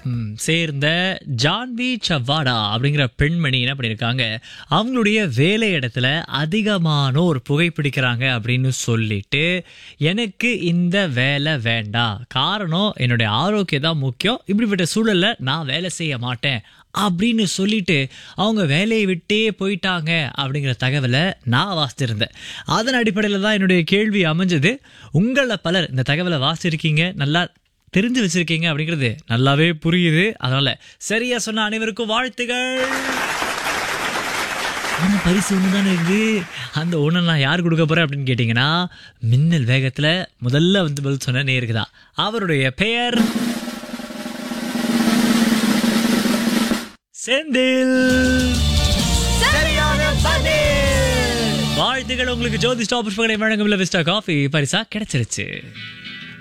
ம், சேர்ந்த ஜான்வி சவ்வாடா அப்படிங்கிற பெண்மணி என்ன பண்ணியிருக்காங்க அவங்களுடைய வேலை இடத்துல அதிகமானோர் புகைப்பிடிக்கிறாங்க அப்படின்னு சொல்லிட்டு எனக்கு இந்த வேலை வேண்டாம் காரணம் என்னுடைய ஆரோக்கியம் தான் முக்கியம் இப்படிப்பட்ட சூழல்ல நான் வேலை செய்ய மாட்டேன் அப்படின்னு சொல்லிட்டு அவங்க வேலையை விட்டே போயிட்டாங்க அப்படிங்கிற தகவலை நான் வாசிச்சிருந்தேன் அதன் அடிப்படையில் தான் என்னுடைய கேள்வி அமைஞ்சது உங்களை பலர் இந்த தகவலை வாசிச்சிருக்கீங்க நல்லா தெரிஞ்சு வச்சிருக்கீங்க அப்படிங்கிறது நல்லாவே புரியுது அதனால சரியா சொன்ன அனைவருக்கும் வாழ்த்துகள் ஆனா பரிசு ஒன்று தானே இருக்குது அந்த ஒன்று நான் யார் கொடுக்க போறேன் அப்படின்னு கேட்டிங்கன்னா மின்னல் வேகத்தில் முதல்ல வந்து பதில் சொன்ன நேருக்கு தான் அவருடைய பெயர் செந்தில் வாழ்த்துக்கள் உங்களுக்கு ஜோதி ஸ்டாப் புஷ்பங்களை வழங்கும் விஸ்டா காஃபி பரிசா கிடைச்சிருச்சு